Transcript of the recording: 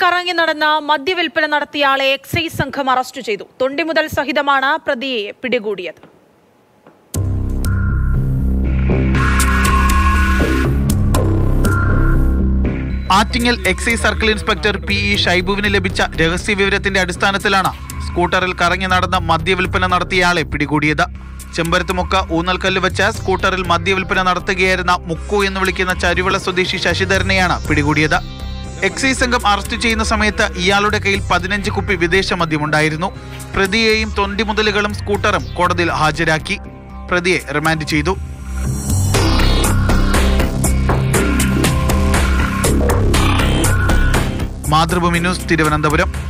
കറങ്ങി നടന്ന മദ്യവിൽപ്പന നടത്തിയ ആളെ എക്സൈസ് സംഘം അറസ്റ്റ് ചെയ്തു തൊണ്ടിമുതൽ സഹിതമാണ് പ്രതിയെ പിടികൂടിയത് Attingal excise circle inspector P E ഷൈബുവിന് ലഭിച്ച രഹസ്യ വിവരത്തിന്റെ അടിസ്ഥാനത്തിലാണ് സ്കൂട്ടറിൽ കറങ്ങി നടന്ന മദ്യവിൽപ്പന നടത്തിയയാളെ പിടികൂടിയത് ചെമ്പരത്തുമുക്ക ഊന്നൽക്കല്ല് വെച്ച സ്കൂട്ടറിൽ മദ്യവിൽപ്പന നടത്തുകയായിരുന്ന മുക്കു എന്ന് വിളിക്കുന്ന ചരുവിള സ്വദേശി ശശിധരനെയാണ് പിടികൂടിയത് എക്സൈസ് സംഘം അറസ്റ്റ് ചെയ്യുന്ന സമയത്ത് ഇയാളുടെ കയ്യിൽ പതിനഞ്ച് കുപ്പി വിദേശ മദ്യമുണ്ടായിരുന്നു പ്രതിയെയും തൊണ്ടിമുതലുകളും സ്കൂട്ടറും കോടതിയിൽ ഹാജരാക്കി പ്രതിയെ റിമാൻഡ് ചെയ്തു മാതൃഭൂമി ന്യൂസ് തിരുവനന്തപുരം